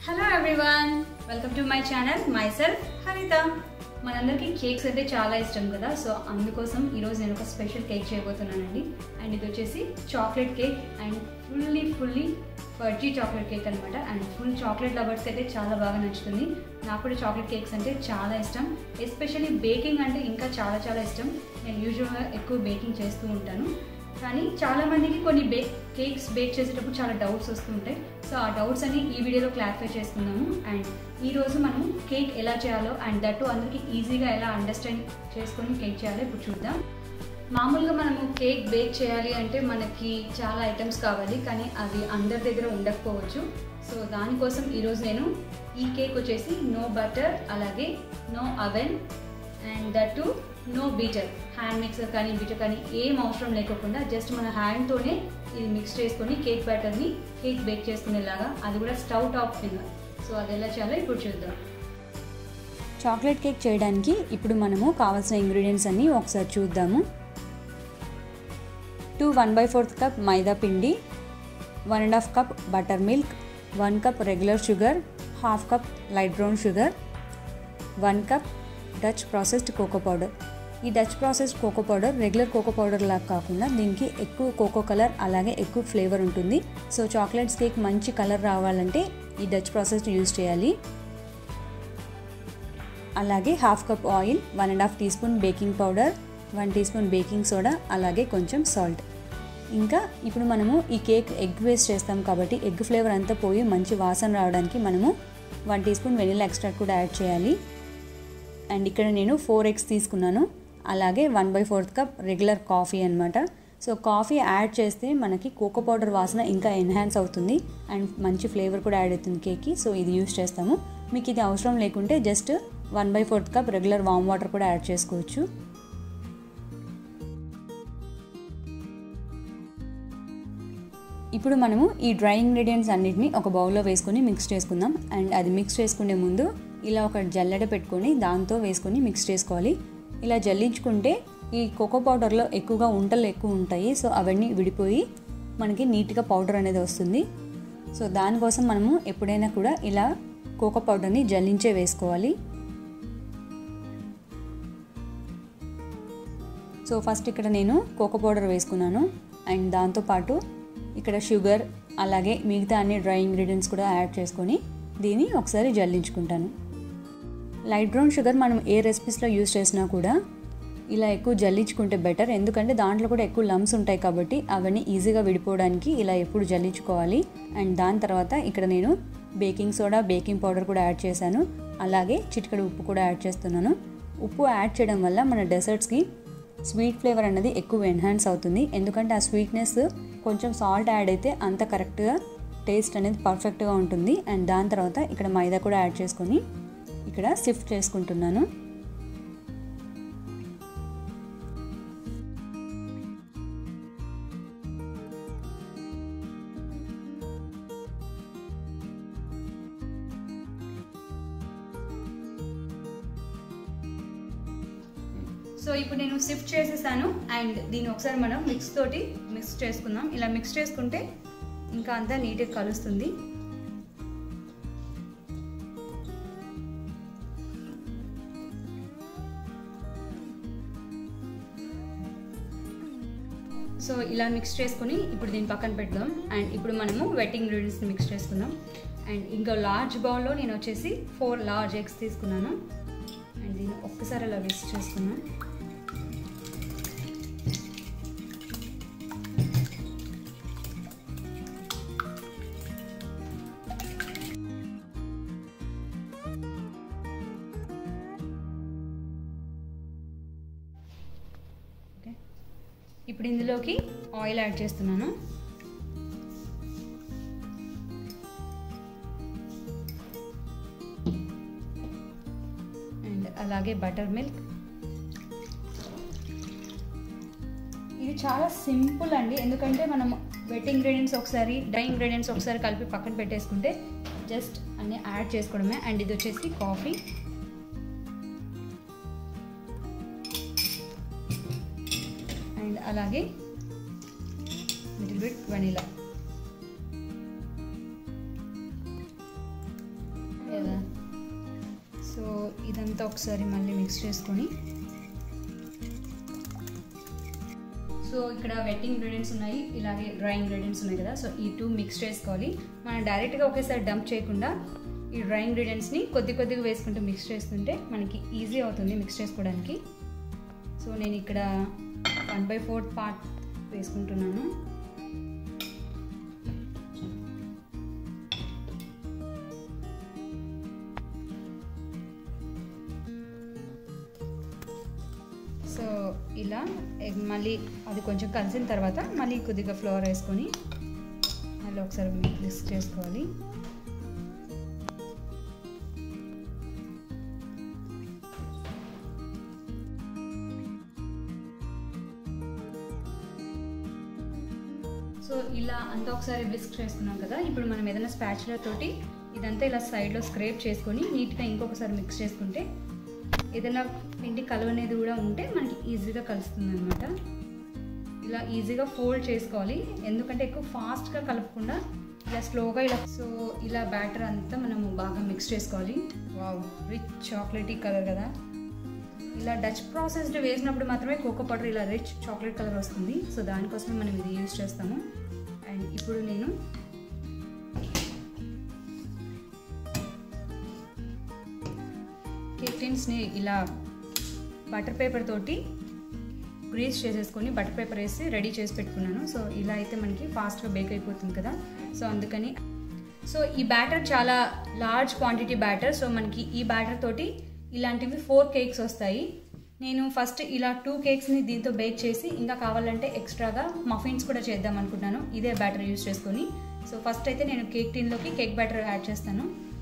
hello everyone welcome to my channel myself Haritha మనందరికీ cakes అంటే చాలా ఇష్టం కదా సో అందుకోసం ఈరోజు నేను ఒక స్పెషల్ కేక్ చేయబోతున్నానండి అండ్ ఇది వచ్చేసి chocolate cake and fully fully fudgy chocolate cake అనమాట అండ్ ఫుల్ చాక్లెట్ లవర్స్కి అయితే చాలా బాగా నచ్చుతుంది నాకు కూడా చాక్లెట్ కేక్స్ అంటే చాలా ఇష్టం ఎస్పెషల్లీ బేకింగ్ అంటే ఇంకా చాలా చాలా ఇష్టం నేను యూజువల్గా ఎక్కువ బేకింగ్ చేస్తూ ఉంటాను కానీ చాలా మందికి కొన్ని బే కేక్స్ బేక్ చేసేటప్పుడు చాలా డౌట్స్ వస్తూ ఉంటాయి సో ఆ డౌట్స్ అన్ని ఈ వీడియోలో క్లారిఫై చేసుకుందాము అండ్ ఈ రోజు మనం కేక్ ఎలా చేయాలో అండ్ దట్టు అందరికీ ఈజీగా ఎలా అండర్స్టాండ్ చేసుకొని కేక్ చేయాలో ఇప్పుడు చూద్దాం మామూలుగా మనము కేక్ బేక్ చేయాలి అంటే మనకి చాలా ఐటమ్స్ కావాలి కానీ అవి అందరి దగ్గర ఉండకపోవచ్చు సో దానికోసం ఈరోజు నేను ఈ కేక్ వచ్చేసి నో బటర్ అలాగే no oven and that no beater hand mixer కానీ బీటర్ కానీ ఏం అవసరం లేకోకుండా జస్ట్ మన హ్యాండ్తోనే ఇది మిక్స్ చేసుకొని కేక్ బ్యాటర్ని కేక్ బేక్ చేసుకునేలాగా అది కూడా స్టవ్ టాప్ మీద సో అది ఎలా చేయాలో ఇప్పుడు చూద్దాం చాక్లెట్ కేక్ చేయడానికి ఇప్పుడు మనము కావాల్సిన ఇంగ్రీడియంట్స్ అన్నీ ఒకసారి చూద్దాము two one by fourth cup maida పిండి one and half cup butter milk one cup regular sugar half cup light brown sugar one cup Dutch processed cocoa powder ఈ Dutch processed cocoa powder regular cocoa powder లాగా కాకుండా దీనికి ఎక్కువ cocoa colour అలాగే ఎక్కువ flavour ఉంటుంది so chocolates cake మంచి colour రావాలంటే ఈ డచ్ ప్రాసెస్ యూజ్ చేయాలి అలాగే half cup oil one and half teaspoon baking powder one teaspoon baking soda అలాగే కొంచెం సాల్ట్ ఇంకా ఇప్పుడు మనము ఈ కేక్ ఎగ్ వేస్ట్ చేస్తాం కాబట్టి ఎగ్ ఫ్లేవర్ అంతా పోయి మంచి వాసన రావడానికి మనము one teaspoon vanilla extract కూడా యాడ్ చేయాలి అండ్ ఇక్కడ నేను ఫోర్ ఎగ్స్ తీసుకున్నాను అలాగే one by fourth cup regular coffee అనమాట సో కాఫీ యాడ్ చేస్తే మనకి కోకో పౌడర్ వాసన ఇంకా ఎన్హాన్స్ అవుతుంది అండ్ మంచి ఫ్లేవర్ కూడా యాడ్ అవుతుంది కేక్కి సో ఇది యూస్ చేస్తాము మీకు ఇది అవసరం లేకుంటే just one by fourth cup regular warm water కూడా యాడ్ చేసుకోవచ్చు ఇప్పుడు మనము ఈ డ్రై ఇంగ్రీడియంట్స్ అన్నిటిని ఒక బౌల్లో వేసుకొని మిక్స్ చేసుకుందాం అండ్ అది మిక్స్ చేసుకునే ముందు ఇలా ఒక జల్లెడ పెట్టుకొని దాంతో వేసుకొని మిక్స్ చేసుకోవాలి ఇలా జల్లించుకుంటే ఈ కోకో పౌడర్లో ఎక్కువగా ఉంటలు ఎక్కువ ఉంటాయి సో అవన్నీ విడిపోయి మనకి నీట్గా పౌడర్ అనేది వస్తుంది సో దానికోసం మనము ఎప్పుడైనా కూడా ఇలా కోకో పౌడర్ని జల్లించే వేసుకోవాలి సో ఫస్ట్ ఇక్కడ నేను కోకో పౌడర్ వేసుకున్నాను అండ్ దాంతోపాటు ఇక్కడ షుగర్ అలాగే మిగతా అన్ని డ్రై ఇంగ్రీడియంట్స్ కూడా యాడ్ చేసుకొని దీన్ని ఒకసారి జల్లించుకుంటాను లైట్ బ్రౌన్ షుగర్ మనం ఏ రెసిపీస్లో యూస్ చేసినా కూడా ఇలా ఎక్కువ జల్లించుకుంటే బెటర్ ఎందుకంటే దాంట్లో కూడా ఎక్కువ లమ్స్ ఉంటాయి కాబట్టి అవన్నీ ఈజీగా విడిపోవడానికి ఇలా ఎప్పుడు జల్లించుకోవాలి అండ్ దాని తర్వాత ఇక్కడ నేను బేకింగ్ సోడా బేకింగ్ పౌడర్ కూడా యాడ్ చేశాను అలాగే చిటికడి ఉప్పు కూడా యాడ్ చేస్తున్నాను ఉప్పు యాడ్ చేయడం వల్ల మన డెసర్ట్స్కి స్వీట్ ఫ్లేవర్ అనేది ఎక్కువ ఎన్హాన్స్ అవుతుంది ఎందుకంటే ఆ స్వీట్నెస్ కొంచెం సాల్ట్ యాడ్ అయితే అంత కరెక్ట్గా టేస్ట్ అనేది పర్ఫెక్ట్గా ఉంటుంది అండ్ దాని తర్వాత ఇక్కడ మైదా కూడా యాడ్ చేసుకొని ఇక్కడ సిఫ్ట్ చేసుకుంటున్నాను సో ఇప్పుడు నేను సిఫ్ట్ చేసేసాను అండ్ దీన్ని ఒకసారి మనం మిక్స్ తోటి మిక్స్ చేసుకుందాం ఇలా మిక్స్ చేసుకుంటే ఇంకా అంతా నీట్గా కలుస్తుంది సో ఇలా మిక్స్ చేసుకుని ఇప్పుడు దీన్ని పక్కన పెడదాం అండ్ ఇప్పుడు మనము వెట్ ఇంగ్రీడియంట్స్ని మిక్స్ చేసుకుందాం అండ్ ఇంకా లార్జ్ బౌల్లో నేను వచ్చేసి ఫోర్ లార్జ్ ఎగ్స్ తీసుకున్నాను అండ్ దీన్ని ఒక్కసారి అలా మిక్స్ చేసుకున్నాను ఇప్పుడు ఇందులోకి ఆయిల్ యాడ్ చేస్తున్నాను అండ్ అలాగే బటర్ మిల్క్ ఇది చాలా సింపుల్ అండి ఎందుకంటే మనం వెట్ ఇంగ్రీడియంట్స్ ఒకసారి డ్రై ఇంగ్రీడియంట్స్ ఒకసారి కలిపి పక్కన పెట్టేసుకుంటే జస్ట్ అన్నీ యాడ్ చేసుకోవడమే అండ్ ఇది వచ్చేసి కాఫీ అండ్ అలాగే లిటిల్ బిట్ వెనిలా కదా సో ఇదంతా ఒకసారి మళ్ళీ మిక్స్ చేసుకొని సో ఇక్కడ వెట్ ఇంగ్రీడియంట్స్ ఉన్నాయి ఇలాగే డ్రై ఇంగ్రీడియంట్స్ ఉన్నాయి కదా సో ఈ టూ మిక్స్ చేసుకోవాలి మనం డైరెక్ట్గా ఒకేసారి డంప్ చేయకుండా ఈ డ్రై ఇంగ్రీడియంట్స్ని కొద్ది కొద్దిగా వేసుకుంటూ మిక్స్ చేస్తుంటే మనకి ఈజీ అవుతుంది మిక్స్ చేసుకోవడానికి సో నేను ఇక్కడ వన్ బై ఫోర్త్ పార్ట్ వేసుకుంటున్నాను సో ఇలా ఎగ్ మళ్ళీ అది కొంచెం కలిసిన తర్వాత మళ్ళీ కొద్దిగా ఫ్లోర్ వేసుకొని మళ్ళీ ఒకసారి మిక్స్ చేసుకోవాలి సో ఇలా అంతా ఒకసారి విస్క్ చేసుకున్నాం కదా ఇప్పుడు మనం ఏదైనా స్పాచులర్ తోటి ఇదంతా ఇలా సైడ్లో స్క్రేప్ చేసుకొని నీట్గా ఇంకొకసారి మిక్స్ చేసుకుంటే ఏదైనా పిండి కలవనేది కూడా ఉంటే మనకి ఈజీగా కలుస్తుంది అనమాట ఇలా ఈజీగా ఫోల్డ్ చేసుకోవాలి ఎందుకంటే ఎక్కువ ఫాస్ట్గా కలపకుండా ఇలా స్లోగా ఇలా సో ఇలా బ్యాటర్ అంతా మనము బాగా మిక్స్ చేసుకోవాలి వావ్ రిచ్ చాక్లెటీ కలర్ కదా ఇలా డచ్ ప్రాసెస్డ్ వేసినప్పుడు మాత్రమే కోకో పౌడర్ ఇలా రిచ్ చాక్లెట్ కలర్ వస్తుంది సో దానికోసమే మనం ఇది యూజ్ చేస్తాము అండ్ ఇప్పుడు నేను కేక్ టిన్స్ని ఇలా బటర్ పేపర్ తోటి గ్రీస్ చేసేసుకొని బటర్ పేపర్ వేసి రెడీ చేసి పెట్టుకున్నాను సో ఇలా అయితే మనకి ఫాస్ట్గా బేక్ అయిపోతుంది కదా సో అందుకని సో ఈ బ్యాటర్ చాలా లార్జ్ క్వాంటిటీ బ్యాటర్ సో మనకి ఈ బ్యాటర్ తోటి ఇలాంటివి ఫోర్ కేక్స్ వస్తాయి నేను ఫస్ట్ ఇలా టూ కేక్స్ని దీంతో బేక్ చేసి ఇంకా కావాలంటే ఎక్స్ట్రాగా మఫిన్స్ కూడా చేద్దాం అనుకుంటున్నాను ఇదే బ్యాటర్ యూస్ చేసుకొని సో ఫస్ట్ అయితే నేను కేక్ టిన్లోకి కేక్ బ్యాటర్ యాడ్ చేస్తాను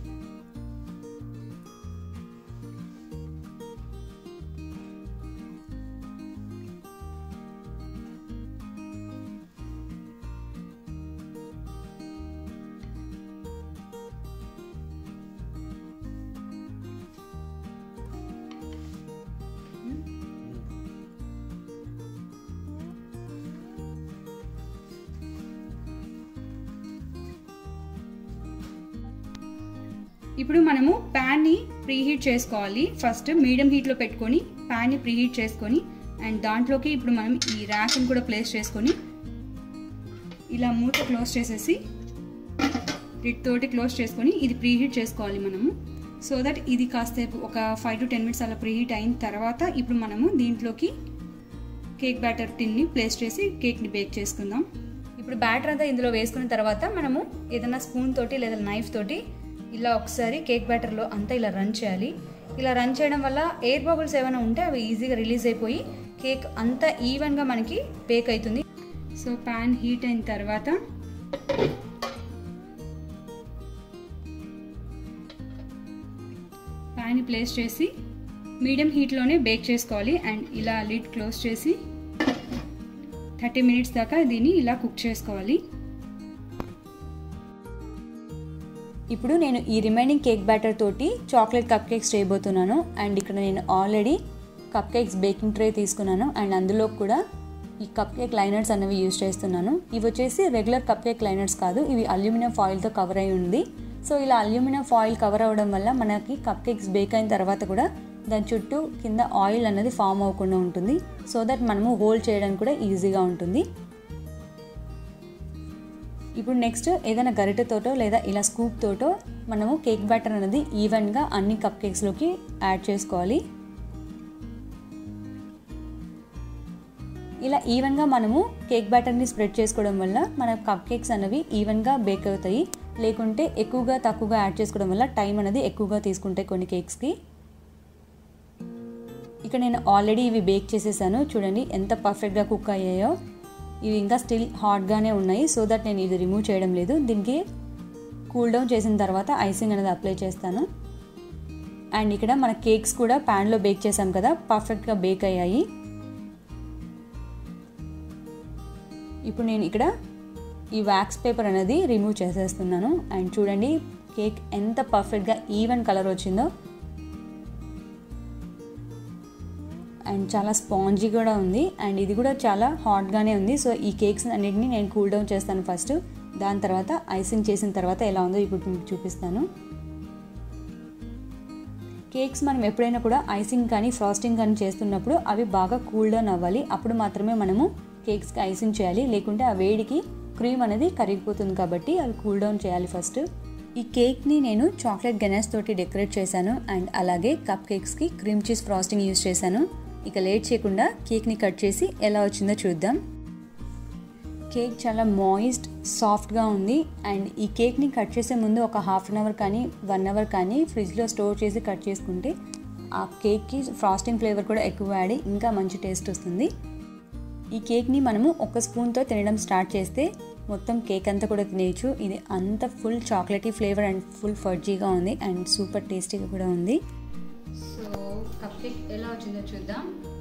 ఇప్పుడు మనము ప్యాన్ని ప్రీహీట్ చేసుకోవాలి ఫస్ట్ మీడియం హీట్లో పెట్టుకొని ప్యాన్ని ప్రీహీట్ చేసుకొని అండ్ దాంట్లోకి ఇప్పుడు మనం ఈ ర్యాక్ని కూడా ప్లేస్ చేసుకొని ఇలా మూత క్లోజ్ చేసేసి లిడ్ తోటి క్లోజ్ చేసుకొని ఇది ప్రీహీట్ చేసుకోవాలి మనము సో దట్ ఇది కాసేపు ఒక ఫైవ్ టు టెన్ మినిట్స్ అలా ప్రీహీట్ అయిన తర్వాత ఇప్పుడు మనము దీంట్లోకి కేక్ బ్యాటర్ టిన్ని ప్లేస్ చేసి కేక్ని బేక్ చేసుకుందాం ఇప్పుడు బ్యాటర్ అంతా ఇందులో వేసుకున్న తర్వాత మనము ఏదైనా స్పూన్ తోటి లేదా నైఫ్ తోటి ఇలా ఒకసారి కేక్ బ్యాటర్లో అంతా ఇలా రన్ చేయాలి ఇలా రన్ చేయడం వల్ల ఎయిర్ బబుల్స్ ఏమైనా ఉంటే అవి ఈజీగా రిలీజ్ అయిపోయి కేక్ అంతా ఈవెన్గా మనకి బేక్ అవుతుంది సో ప్యాన్ హీట్ అయిన తర్వాత ప్యాన్ ప్లేస్ చేసి మీడియం హీట్లోనే బేక్ చేసుకోవాలి అండ్ ఇలా లిడ్ క్లోజ్ చేసి థర్టీ మినిట్స్ దాకా దీన్ని ఇలా కుక్ చేసుకోవాలి ఇప్పుడు నేను ఈ రిమైనింగ్ కేక్ బ్యాటర్ తోటి చాక్లెట్ కప్ కేక్స్ చేయబోతున్నాను అండ్ ఇక్కడ నేను already cupcakes baking tray తీసుకున్నాను అండ్ అందులో కూడా ఈ కప్ కేక్ లైనర్స్ అనేవి యూజ్ చేస్తున్నాను ఇవి వచ్చేసి రెగ్యులర్ కప్ కేక్ లైనర్స్ కాదు ఇవి అల్యూమినియం ఫాయిల్తో కవర్ అయి ఉంది సో ఇలా అల్యూమినియం ఫాయిల్ కవర్ అవ్వడం వల్ల మనకి కప్ కేక్స్ బేక్ అయిన తర్వాత కూడా దాని చుట్టూ కింద ఆయిల్ అనేది ఫామ్ అవ్వకుండా ఉంటుంది సో దట్ మనము హోల్డ్ చేయడానికి కూడా ఈజీగా ఉంటుంది ఇప్పుడు నెక్స్ట్ ఏదైనా గరిటెతోటో లేదా ఇలా స్కూప్ తోటో మనము కేక్ బ్యాటర్ అనేది ఈవెన్గా అన్ని కప్ కేక్స్లోకి యాడ్ చేసుకోవాలి ఇలా ఈవెన్గా మనము కేక్ బ్యాటర్ని స్ప్రెడ్ చేసుకోవడం వల్ల మన కప్ కేక్స్ అనేవి ఈవెన్గా బేక్ అవుతాయి లేకుంటే ఎక్కువగా తక్కువగా యాడ్ చేసుకోవడం వల్ల టైం అనేది ఎక్కువగా తీసుకుంటాయి కొన్ని కేక్స్కి ఇక్కడ నేను ఆల్రెడీ ఇవి బేక్ చేసేసాను చూడండి ఎంత పర్ఫెక్ట్గా కుక్ అయ్యాయో ఇవి ఇంకా స్టిల్ హాట్గానే ఉన్నాయి సో దట్ నేను ఇది రిమూవ్ చేయడం లేదు దీనికి కూల్ డౌన్ చేసిన తర్వాత ఐసింగ్ అనేది అప్లై చేస్తాను అండ్ ఇక్కడ మన కేక్స్ కూడా ప్యాన్లో బేక్ చేసాం కదా పర్ఫెక్ట్గా బేక్ అయ్యాయి ఇప్పుడు నేను ఇక్కడ ఈ వ్యాక్స్ పేపర్ అనేది రిమూవ్ చేసేస్తున్నాను అండ్ చూడండి కేక్ ఎంత పర్ఫెక్ట్గా ఈవెన్ కలర్ వచ్చిందో అండ్ చాలా స్పాంజీ కూడా ఉంది అండ్ ఇది కూడా చాలా హాట్గానే ఉంది సో ఈ కేక్స్ అన్నిటిని నేను కూల్ డౌన్ చేస్తాను ఫస్ట్ దాని తర్వాత ఐసింగ్ చేసిన తర్వాత ఎలా ఉందో ఇప్పుడు మీకు చూపిస్తాను కేక్స్ మనం ఎప్పుడైనా కూడా ఐసింగ్ కానీ ఫ్రాస్టింగ్ కానీ చేస్తున్నప్పుడు అవి బాగా కూల్ డౌన్ అవ్వాలి అప్పుడు మాత్రమే మనము కేక్స్కి ఐసింగ్ చేయాలి లేకుంటే ఆ వేడికి క్రీమ్ అనేది కరిగిపోతుంది కాబట్టి అవి కూల్ డౌన్ చేయాలి ఫస్ట్ ఈ కేక్ని నేను చాక్లెట్ గెనాస్ తోటి డెకరేట్ చేశాను అండ్ అలాగే కప్ కేక్స్కి క్రీమ్ చీజ్ ఫ్రాస్టింగ్ యూస్ చేశాను ఇక లేట్ చేయకుండా కేక్ని కట్ చేసి ఎలా వచ్చిందో చూద్దాం కేక్ చాలా మాయిస్ట్ సాఫ్ట్గా ఉంది అండ్ ఈ కేక్ని కట్ చేసే ముందు ఒక హాఫ్ అన్ అవర్ కానీ వన్ అవర్ కానీ ఫ్రిడ్జ్లో స్టోర్ చేసి కట్ చేసుకుంటే ఆ కేక్కి ఫ్రాస్టింగ్ ఫ్లేవర్ కూడా ఎక్కువ యాడ్ ఇంకా మంచి టేస్ట్ వస్తుంది ఈ కేక్ని మనము ఒక స్పూన్తో తినడం స్టార్ట్ చేస్తే మొత్తం కేక్ అంతా కూడా తినేయచ్చు ఇది అంత full chocolatey flavour and full ఫర్జీగా ఉంది అండ్ సూపర్ టేస్టీగా కూడా ఉంది సో కప్ కేక్ ఎలా వచ్చిందో చూద్దాం